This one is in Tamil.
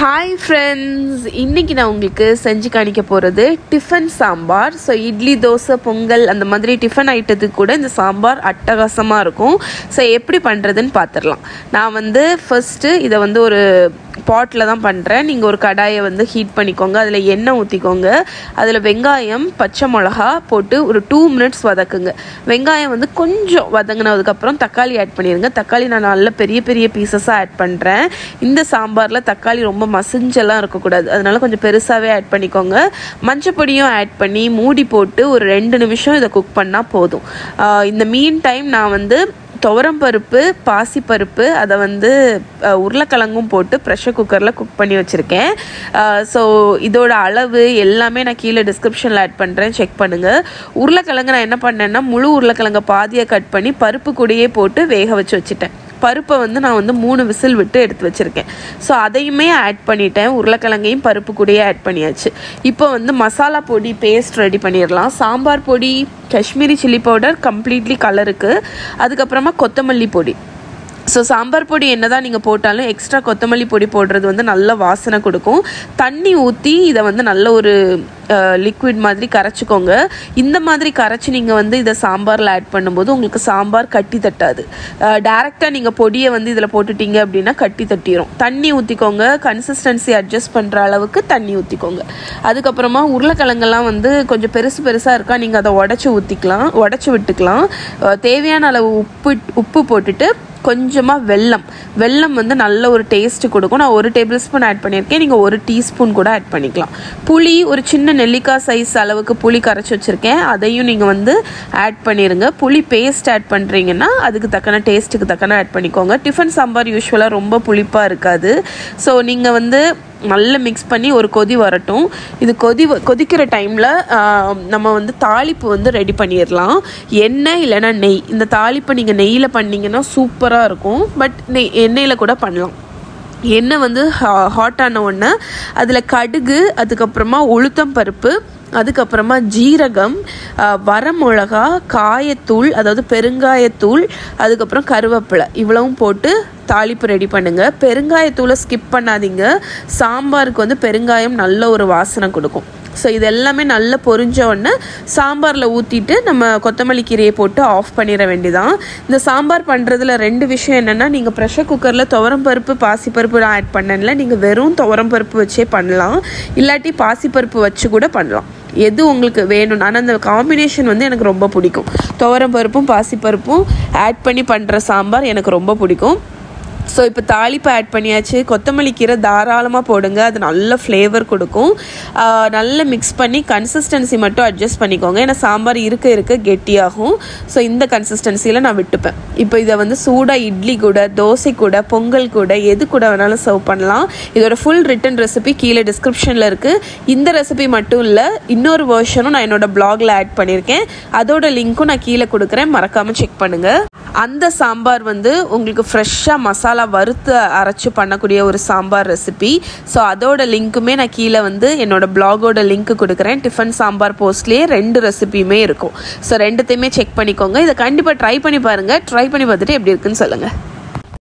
ஹாய் ஃப்ரெண்ட்ஸ் இன்னைக்கு நான் உங்களுக்கு செஞ்சு காணிக்க போகிறது டிஃபன் சாம்பார் ஸோ இட்லி தோசை பொங்கல் அந்த மாதிரி டிஃபன் ஐட்டத்துக்கு கூட இந்த சாம்பார் அட்டகாசமாக இருக்கும் ஸோ எப்படி பண்ணுறதுன்னு பார்த்துடலாம் நான் வந்து ஃபஸ்ட்டு இதை வந்து ஒரு பாட்டில் தான் பண்ணுறேன் நீங்கள் ஒரு கடாயை வந்து ஹீட் பண்ணிக்கோங்க அதில் எண்ணெய் ஊற்றிக்கோங்க அதில் வெங்காயம் பச்சை மிளகா போட்டு ஒரு டூ மினிட்ஸ் வதக்குங்க வெங்காயம் வந்து கொஞ்சம் வதங்கினதுக்கப்புறம் தக்காளி ஆட் பண்ணிடுங்க தக்காளி நான் நல்ல பெரிய பெரிய பீசஸாக ஆட் பண்ணுறேன் இந்த சாம்பாரில் தக்காளி ரொம்ப மசிஞ்செல்லாம் இருக்கக்கூடாது அதனால கொஞ்சம் பெருசாகவே ஆட் பண்ணிக்கோங்க மஞ்சப்பொடியும் ஆட் பண்ணி மூடி போட்டு ஒரு ரெண்டு நிமிஷம் இதை குக் பண்ணால் போதும் ஆஹ் இந்த மீன் டைம் நான் வந்து துவரம்பருப்பு பாசிப்பருப்பு அதை வந்து அஹ், உருளைக்கிழங்கும் போட்டு ப்ரெஷர் குக்கரில் குக் பண்ணி வச்சுருக்கேன் ஸோ இதோட அளவு எல்லாமே நான் கீழே டிஸ்கிரிப்ஷனில் ஆட் பண்ணுறேன் செக் பண்ணுங்கள் உருளைக்கிழங்கு நான் என்ன பண்ணேன்னா முழு உருளைக்கிழங்கை பாதியை கட் பண்ணி பருப்பு கூடயே போட்டு வேக வச்சு வச்சுட்டேன் பருப்பை வந்து நான் வந்து மூணு விசில் விட்டு எடுத்து வச்சுருக்கேன் ஸோ அதையுமே ஆட் பண்ணிட்டேன் உருளைக்கிழங்கையும் பருப்பு கூடயே ஆட் பண்ணியாச்சு இப்போ வந்து மசாலா பொடி பேஸ்ட் ரெடி பண்ணிடலாம் சாம்பார் பொடி காஷ்மீரி சில்லி பவுடர் கம்ப்ளீட்லி கலருக்கு அதுக்கப்புறமா கொத்தமல்லி பொடி ஸோ சாம்பார் பொடி என்ன தான் நீங்கள் போட்டாலும் எக்ஸ்ட்ரா கொத்தமல்லி பொடி போடுறது வந்து நல்ல வாசனை கொடுக்கும் தண்ணி ஊற்றி இதை வந்து நல்ல ஒரு லிக்விட் மாதிரி கரைச்சிக்கோங்க இந்த மாதிரி கரைச்சி நீங்கள் வந்து இதை சாம்பாரில் ஆட் பண்ணும்போது உங்களுக்கு சாம்பார் கட்டி தட்டாது டேரெக்டாக நீங்கள் பொடியை வந்து இதில் போட்டுட்டீங்க அப்படின்னா கட்டி தட்டிடும் தண்ணி ஊற்றிக்கோங்க கன்சிஸ்டன்சி அட்ஜஸ்ட் பண்ணுற அளவுக்கு தண்ணி ஊற்றிக்கோங்க அதுக்கப்புறமா உருளைக்கிழங்கெல்லாம் வந்து கொஞ்சம் பெருசு பெருசாக இருக்கா நீங்கள் அதை உடச்சி ஊற்றிக்கலாம் உடச்சி விட்டுக்கலாம் அஹ் தேவையான அளவு உப்பு உப்பு போட்டுட்டு கொஞ்சமாக வெல்லம் வெல்லம் வந்து நல்ல ஒரு டேஸ்ட் கொடுக்கும் நான் ஒரு டேபிள் ஸ்பூன் ஆட் பண்ணியிருக்கேன் நீங்கள் ஒரு டீஸ்பூன் கூட ஆட் பண்ணிக்கலாம் புளி ஒரு சின்ன நெல்லிக்காய் சைஸ் அளவுக்கு புளி கரைச்சி வச்சுருக்கேன் அதையும் நீங்கள் வந்து ஆட் பண்ணிடுங்க புளி பேஸ்ட் ஆட் பண்ணுறீங்கன்னா அதுக்கு தக்கன டேஸ்ட்டுக்கு தக்கன ஆட் பண்ணிக்கோங்க டிஃபன் சாம்பார் யூஸ்வலாக ரொம்ப புளிப்பாக இருக்காது ஸோ நீங்கள் வந்து நல்லா மிக்ஸ் பண்ணி ஒரு கொதி வரட்டும் இது கொதி வ- கொதிக்கிற டைமில் நம்ம வந்து தாளிப்பு வந்து ரெடி பண்ணிடலாம் எண்ணெய் இல்லைன்னா நெய் இந்த தாளிப்பை நீங்கள் நெய்யில் பண்ணீங்கன்னா சூப்பராக இருக்கும் பட் நெய் எண்ணெயில் கூட பண்ணலாம் எண்ணெய் வந்து ஹாட் ஆன உடனே அதில் கடுகு அதுக்கப்புறமா உளுத்தம் பருப்பு அதுக்கப்புறமா ஜீரகம் அஹ், வரமிளகா காயத்தூள் அதாவது பெருங்காயத்தூள் அதுக்கப்புறம் கருவேப்பிலை இவ்வளவும் போட்டு தாளிப்பு ரெடி பண்ணுங்க பெருங்காயத்தூளை ஸ்கிப் பண்ணாதீங்க சாம்பாருக்கு வந்து பெருங்காயம் நல்ல ஒரு வாசனை கொடுக்கும் ஸோ இது எல்லாமே நல்லா பொரிஞ்ச உடனே சாம்பாரில் ஊற்றிட்டு நம்ம கொத்தமல்லி கீரையை போட்டு ஆஃப் பண்ணிட வேண்டியதான் இந்த சாம்பார் பண்ணுறதுல ரெண்டு விஷயம் என்னென்னா நீங்கள் ப்ரெஷர் குக்கரில் துவரம் பருப்பு பாசிப்பருப்பு நான் ஆட் பண்ணல நீங்கள் வெறும் துவரம் பருப்பு வச்சே பண்ணலாம் இல்லாட்டி பாசிப்பருப்பு வச்சு கூட பண்ணலாம் எது உங்களுக்கு வேணும் ஆனால் அந்த காம்பினேஷன் வந்து எனக்கு ரொம்ப பிடிக்கும் துவரம் பருப்பும் பாசிப்பருப்பும் ஆட் பண்ணி பண்ணுற சாம்பார் எனக்கு ரொம்ப பிடிக்கும் ஸோ இப்போ தாளிப்பு ஆட் பண்ணியாச்சு கொத்தமல்லி கீரை தாராளமாக போடுங்க அது நல்ல ஃப்ளேவர் கொடுக்கும் ஆஹ் நல்லா மிக்ஸ் பண்ணி கன்சிஸ்டன்சி மட்டும் அட்ஜஸ்ட் பண்ணிக்கோங்க ஏன்னா சாம்பார் இருக்க இருக்க கெட்டியாகும் ஸோ இந்த கன்சிஸ்டன்சியில் நான் விட்டுப்பேன் இப்போ இதை வந்து சூடாக இட்லி கூட தோசை கூட பொங்கல் கூட எது கூட வேணாலும் சர்வ் பண்ணலாம் இதோட ஃபுல் ரிட்டன் ரெசிபி கீழே டிஸ்கிரிப்ஷனில் இருக்குது இந்த ரெசிபி மட்டும் இல்லை இன்னொரு வேர்ஷனும் நான் என்னோட பிளாகில் ஆட் பண்ணியிருக்கேன் அதோட லிங்க்கும் நான் கீழே கொடுக்குறேன் மறக்காமல் செக் பண்ணுங்கள் அந்த சாம்பார் வந்து உங்களுக்கு ஃப்ரெஷ்ஷாக மசாலா வறுத்து அரைச்சி பண்ணக்கூடிய ஒரு சாம்பார் ரெசிபி ஸோ அதோட லிங்க்குமே நான் கீழே வந்து என்னோட பிளாகோட லிங்க் கொடுக்குறேன் டிஃபன் சாம்பார் போஸ்ட்லேயே ரெண்டு ரெசிபியுமே இருக்கும் ஸோ ரெண்டுத்தையுமே செக் பண்ணிக்கோங்க இதை கண்டிப்பாக ட்ரை பண்ணி பாருங்கள் ட்ரை பண்ணி பார்த்துட்டு எப்படி இருக்குன்னு சொல்லுங்கள்